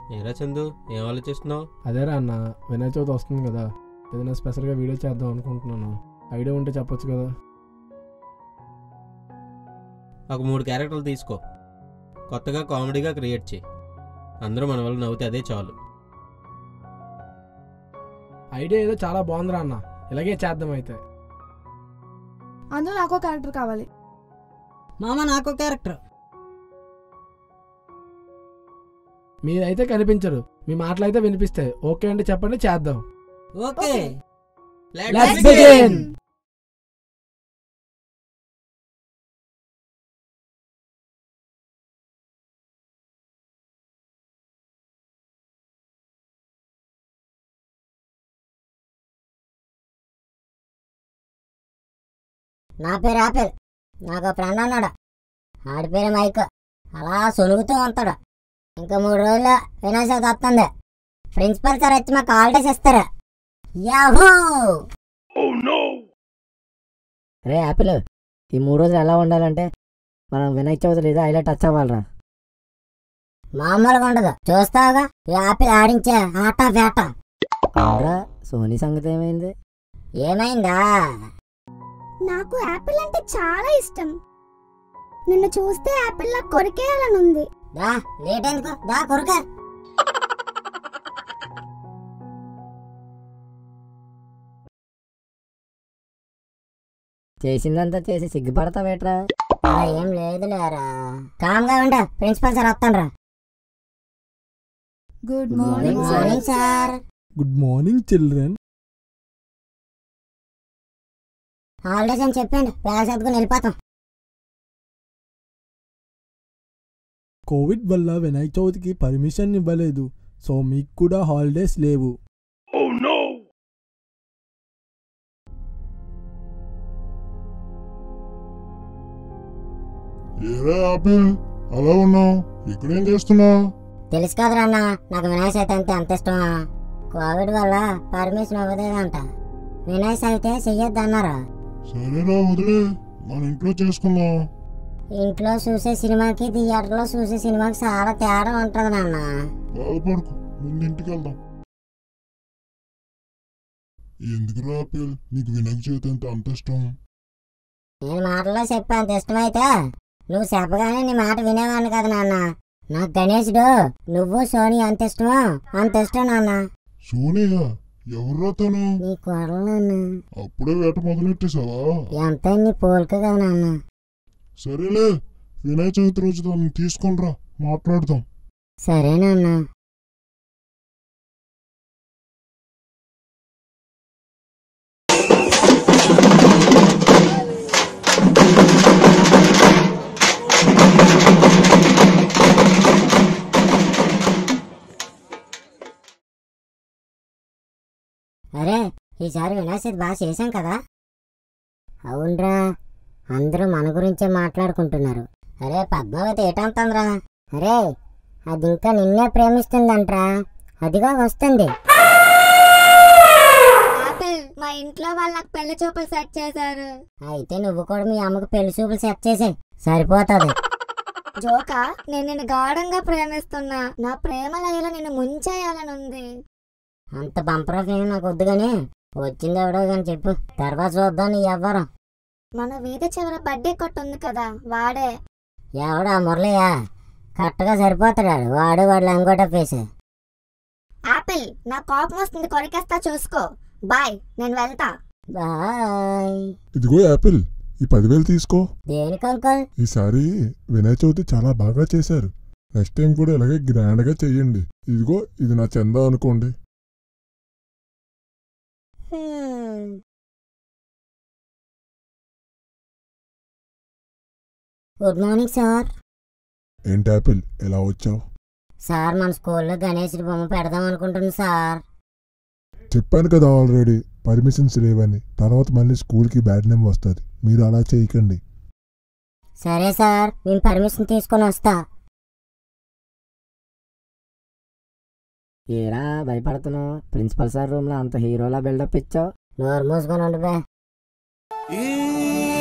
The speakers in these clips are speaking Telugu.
ఏరా చందు ఏం ఆలోచిస్తున్నావు అదేరా అన్న వినాయక చవితి వస్తుంది కదా ఏదైనా స్పెషల్గా వీడియో చేద్దాం అనుకుంటున్నాను ఐడియా ఉంటే చెప్పొచ్చు కదా ఒక మూడు క్యారెక్టర్లు తీసుకో కొత్తగా కామెడీగా క్రియేట్ చేయి అందరూ మన వల్ల నవ్వుతే అదే చాలు ఐడియా ఏదో చాలా బాగుందిరా అన్న ఇలాగే చేద్దాం అయితే అందులో నాకో క్యారెక్టర్ కావాలి మామ నాకు క్యారెక్టర్ మీరైతే కనిపించరు మీ మాటలు అయితే వినిపిస్తాయి ఓకే అంటే చెప్పండి చేద్దాం ఓకే Let's begin. నా పేరు ఆపిల్ నాకు ఫ్రెండ్ అన్నాడు ఆడి పేరు మైక్ అలా సొలుగుతూ ఉంటాడు ఇంకా మూడు రోజుల్లో వినాయక చవితి వస్తుంది ప్రిన్సిపల్ సార్ వచ్చి మాకు హాలిడేస్ ఇస్తారు యాహూ రే యాపిల్ ఈ మూడు రోజులు ఎలా ఉండాలంటే మనం వినాయక చవితి లేదా ఇలా టచ్ అవ్వాలరా మామూలుగా ఉండదు చూస్తావుగా ఈ ఆపిల్ ఆడించే ఆట వేట అవునరా సోనీ సంగతి ఏమైంది ఏమైందా నాకు యాపిల్ అంటే చాలా ఇష్టం నిన్ను చూస్తే యాపిల్ లా కొరికేయాలని ఉంది దా లేట్ ఎందుకు దా కొరక చేసిందంతా చేసి సిగ్గుపడతావేట్రా అలా ఏం లేదు లేరా కామ్గా ఉండు ప్రిన్సిపల్ సార్ వస్తాను good Good morning, good sir. Morning sir good morning children holidays అని చెప్పండి బ్యాగ్ సర్దుకుని వెళ్ళిపోతాం కోవిడ్ వల్ల వినాయక చవితికి పర్మిషన్ ఇవ్వలేదు సో మీకు కూడా హాలిడేస్ లేవు ఏరా ఆపిల్ అలా ఉన్నావు ఇక్కడేం చేస్తున్నావు తెలుసు కదరా అన్న నాకు వినాయక చవితి అంటే అంత ఇష్టమా కోవిడ్ వల్ల పర్మిషన్ ఇవ్వలేదంట వినాయక చవితి చెయ్యొద్దు అన్నారు సరేరా వదిలే మన ఇంట్లో చేసుకుందాం ఇంట్లో చూసే సినిమాకి థియేటర్లో చూసే సినిమాకి చాలా తేడా ఉంటుంది నాన్న బాధపడుకు ముందు ఇంటికి వెళ్దాం ఎందుకురా ఆపిల్ నీకు వినాయక చవితి అంటే అంత ఇష్టం నేను మాటల్లో చెప్పా అంత ఇష్టమైతే నువ్వు చెప్పగానే నీ మాట వినేవాడిని కదా నాన్న నాకు గణేశుడు నువ్వు సోని అంత ఇష్టమో అంత ఇష్టం నాన్న సోనియా ఎవర్రా తను నీ కొడలు నాన్న అప్పుడే వేట మొదలెట్టేశావా ఎంత నీ పోలిక కదా నాన్న సరేలే వినాయక చవితి రోజు తను తీసుకొనిరా మాట్లాడదాం సరే నాన్న అరే ఈసారి వినాయక చవితి బాగా చేశాం కదా అవునరా అందరూ మన గురించే మాట్లాడుకుంటున్నారు అరే పద్మావతి ఏటంటుందిరా అరే అది ఇంకా నిన్నే ప్రేమిస్తుందంట్రా అదిగా వస్తుంది యాపిల్ మా ఇంట్లో వాళ్ళకి పెళ్లి చూపులు సెట్ చేశారు అయితే నువ్వు కూడా మీ అమ్మకు పెళ్లి చూపులు సెట్ చేసే సరిపోతుంది జోకా నేను నిన్ను గాఢంగా ప్రేమిస్తున్నా నా ప్రేమ లయలో నిన్ను ముంచేయాలని ఉంది అంత బంపర్ ఆఫ్ ఏమీ నాకు వద్దు కానీ వచ్చింది ఎవడో కానీ చెప్పు తర్వాత చూద్దాం నీ ఎవ్వరం మన వీధి చివర బడ్డీ కొట్టు ఉంది కదా వాడే ఎవడా మురళియా కరెక్ట్గా సరిపోతాడు వాడు వాడు లంగోట ఫేస్ యాపిల్ నా కోపం వస్తుంది కొరికేస్తా చూసుకో బాయ్ నేను వెళ్తా బాయ్ ఇదిగో యాపిల్ ఈ పదివేలు తీసుకో దేనికి అంకుల్ ఈసారి వినాయక చవితి చాలా బాగా చేశారు నెక్స్ట్ టైం కూడా ఇలాగే గ్రాండ్గా చెయ్యండి ఇదిగో ఇది నా చందా అనుకోండి హ్మ్. గుడ్ మార్నింగ్ సార్ ఏంటి యాపిల్ ఎలా వచ్చావు సార్ మన స్కూల్లో గణేశుడి బొమ్మ పెడదాం అనుకుంటుంది సార్ చెప్పాను కదా ఆల్రెడీ పర్మిషన్స్ లేవని తర్వాత మళ్ళీ స్కూల్కి బ్యాడ్ నేమ్ వస్తుంది మీరు అలా చేయకండి సరే సార్ మేము పర్మిషన్ తీసుకొని వస్తా ఏరా భయపడుతున్నావు ప్రిన్సిపల్ సార్ రూమ్ లో అంత హీరోలా బిల్డప్ ఇచ్చావు నోరు మూసుకొని ఉండు బే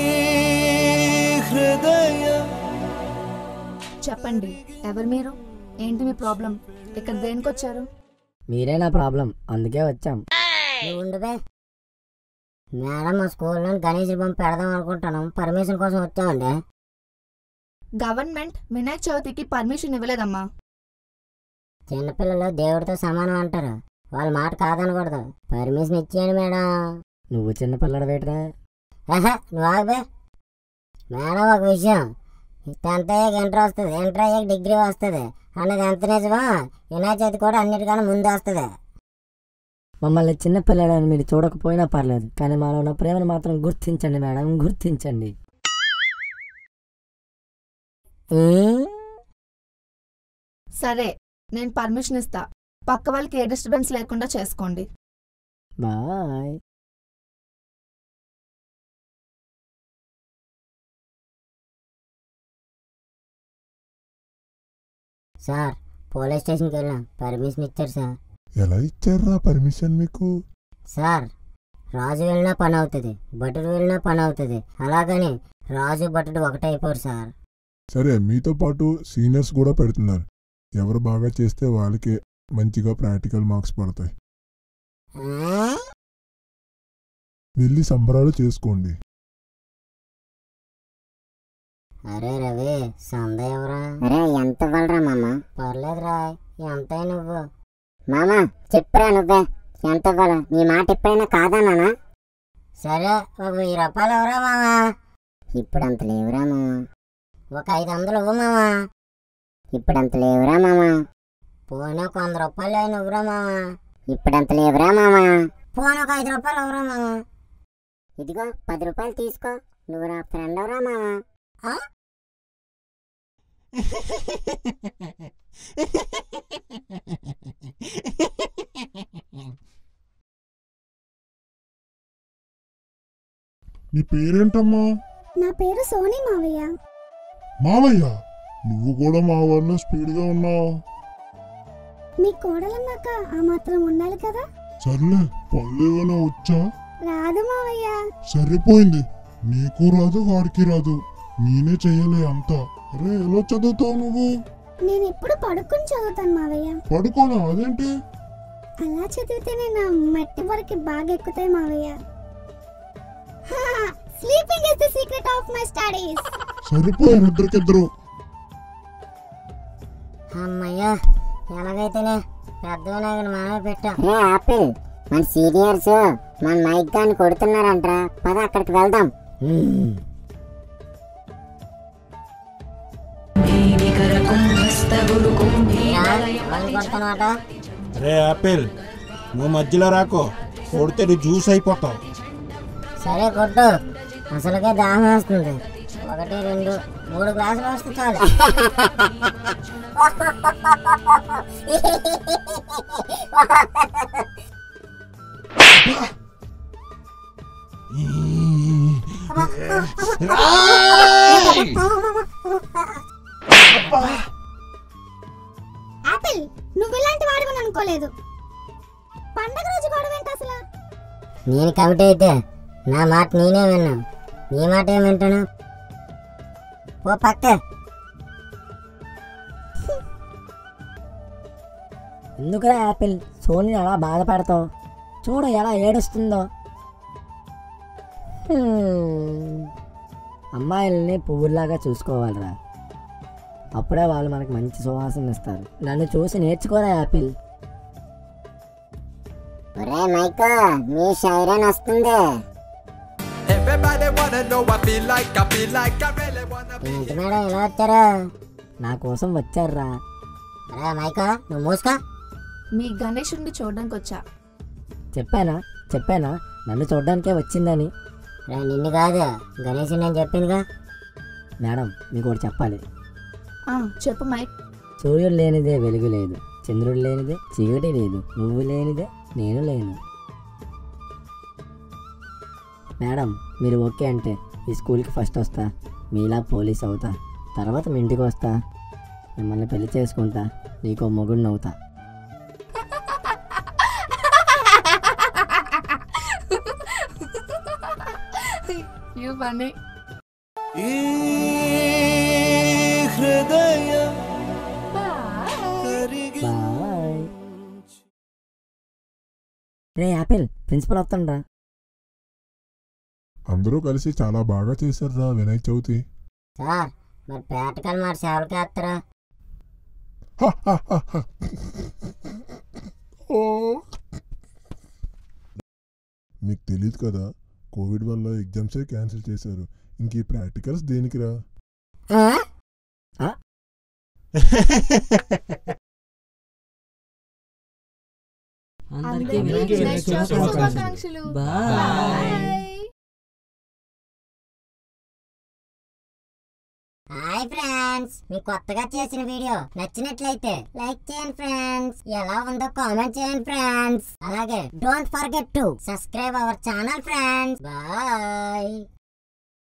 చెప్పండి ఎవరు మీరు ఏంటి మీ ప్రాబ్లం ఇక్కడ దేనికి వచ్చారు మీరే నా ప్రాబ్లం అందుకే వచ్చాం నువ్వు ఉండు బే మేడం మా స్కూల్లో గణేష్ బొమ్మ పెడదాం అనుకుంటున్నాం పర్మిషన్ కోసం వచ్చామండి గవర్నమెంట్ వినాయక చవితికి పర్మిషన్ ఇవ్వలేదమ్మా చిన్నపిల్లలు దేవుడితో సమానం అంటారు వాళ్ళ మాట కాదనకూడదు పర్మిషన్ ఇచ్చేయండి మేడం నువ్వు చిన్న పిల్లడు వేటరా ఆహా, నువ్వు ఆగు మేడం ఒక విషయం టెన్త్ అయ్యాక ఇంటర్ వస్తుంది ఇంటర్ అయ్యాక డిగ్రీ వస్తుంది అన్నది ఎంత నిజమో వినాయక చవితి కూడా అన్నిటికన్నా ముందు వస్తుంది మమ్మల్ని చిన్న పిల్లడని మీరు చూడకపోయినా పర్లేదు కానీ మాలో ఉన్న ప్రేమను మాత్రం గుర్తించండి మేడం గుర్తించండి సరే నేను పర్మిషన్ ఇస్తా పక్క వాళ్ళకి ఏ డిస్టర్బెన్స్ లేకుండా చేసుకోండి బాయ్ సార్ పోలీస్ స్టేషన్కి వెళ్ళాం పర్మిషన్ ఇచ్చారు సార్ ఎలా ఇచ్చారా పర్మిషన్ మీకు సార్ రాజు వెళ్ళినా పని అవుతుంది భటుడు వెళ్ళినా పని అవుతుంది అలాగని రాజు భటుడు ఒకటైపోరు సార్ సరే మీతో పాటు సీనియర్స్ కూడా పెడుతున్నారు ఎవరు బాగా చేస్తే వాళ్ళకి మంచిగా ప్రాక్టికల్ మార్క్స్ పడతాయి వెళ్ళి సంబరాలు చేసుకోండి అరే రవి సంద ఎవరా అరే ఎంత ఇవ్వాలరా మామ పర్లేదురా ఎంత నువ్వు మామ చెప్పరా నువ్వే ఎంత ఇవ్వాలా నీ మాట ఎప్పుడైనా కాదన్నానా సరే ఒక వెయ్యి రూపాయలు ఎవరా మామ ఇప్పుడు అంత లేవురా మామ ఒక ఐదు వందలు ఇవ్వు మామ ఇప్పుడు అంత లేవురా మామ పోనీ ఒక వంద రూపాయలు అయిన ఇవ్వరా మామ ఇప్పుడు అంత లేవురా మామ పోనీ ఒక ఐదు రూపాయలు ఎవరా మామ ఇదిగో పది రూపాయలు తీసుకో నువ్వు నా ఫ్రెండ్ ఎవరా మామ నీ పేరేంటమ్మా నా పేరు సోనీ మావయ్య మావయ్య నువ్వు కూడా మా వల్ల స్పీడ్గా ఉన్నావు మీ కోడలన్నాక ఆ మాత్రం ఉండాలి కదా సర్లే పళ్ళు ఏమైనా వచ్చా రాదు మావయ్య సరిపోయింది నీకు రాదు వాడికి రాదు నేనే చెయ్యలే అంతా అరే ఎలా చదువుతావు నువ్వు నేను ఎప్పుడు పడుకుని చదువుతాను మావయ్య పడుకోనా అదేంటి అలా చదివితేనే నా మట్టి వరకు బాగా ఎక్కుతాయి మావయ్య sleeping is the secret of my studies సరిపోయారు ఇద్దరికిద్దరు అమ్మయ్యా ఎలాగైతేనే పెద్ద వినాయకుని మనమే పెట్టాం రే ఆపిల్ మన సీనియర్స్ మన మైక్ గాని కొడుతున్నారంట్రా పద అక్కడికి వెళ్దాం కొడుతున్నమాట రే యాపిల్ నువ్వు మధ్యలో రాకో కొడితే నువ్వు జ్యూస్ అయిపోతావు సరే కొట్టు అసలుకే దాహం వస్తుంది ఒకటి రెండు మూడు గ్లాసులు వస్తే చాలు ఆపిల్ నువ్వు ఇలాంటి వాడివని అనుకోలేదు పండగ రోజు గొడవ ఏంటి అసలు నేను కమిటీ అయితే నా మాట నేనే విన్నా నీ మాట ఏం వింటాను ఓ పక్క ఎందుకురా యాపిల్ సోనీని అలా బాధపడతావు చూడు ఎలా ఏడుస్తుందో హ్మ్. అమ్మాయిల్ని పువ్వుల్లాగా చూసుకోవాలిరా అప్పుడే వాళ్ళు మనకి మంచి సువాసన ఇస్తారు నన్ను చూసి నేర్చుకోరా యాపిల్ ఒరే మైకో మీ షైరన్ వస్తుంది Everybody wanna know I feel like, I feel like I really wanna be. ఏంటి మేడం ఇలా వచ్చారు నా కోసం వచ్చారురా అరే మైకో నువ్వు మూసుకో మీ గణేషుడిని చూడడానికి వచ్చా చెప్పానా చెప్పానా నన్ను చూడడానికే వచ్చిందని రే నిన్ను కాదు గణేష్ నేను చెప్పిందిగా మేడం మీకు ఒకటి చెప్పాలి ఆ, చెప్పు మైక్ సూర్యుడు లేనిదే వెలుగు లేదు చంద్రుడు లేనిదే చీకటి లేదు నువ్వు లేనిదే నేను లేను మేడం మీరు ఓకే అంటే ఈ స్కూల్కి ఫస్ట్ వస్తా మీలా పోలీస్ అవుతా తర్వాత మీ ఇంటికి వస్తా మిమ్మల్ని పెళ్లి చేసుకుంటా నీకో మొగుడిని అవుతా యూ ఫన్నీ ఈ హృదయం బాయ్ రే యాపిల్ ప్రిన్సిపల్ వస్తుండ్రా అందరూ కలిసి చాలా బాగా చేశారురా వినాయక చవితి సార్ మరి పేటకల్ మరి సేవలకి వేస్తారా హ, హ, హ, హ. ఓ. మీకు తెలియదు కదా కోవిడ్ వల్ల ఎగ్జామ్సే క్యాన్సిల్ చేశారు ఇంక ఈ ప్రాక్టికల్స్ దేనికిరా అందరికీ అందరికీ వినాయక వినాయక చవితి చవితి శుభాకాంక్షలు. శుభాకాంక్షలు బాయ్ హాయ్ ఫ్రెండ్స్ మీకు కొత్తగా చేసిన వీడియో నచ్చినట్లయితే లైక్ చేయండి ఫ్రెండ్స్ ఎలా ఉందో కామెంట్ చేయండి ఫ్రెండ్స్ అలాగే don't forget to subscribe our channel friends bye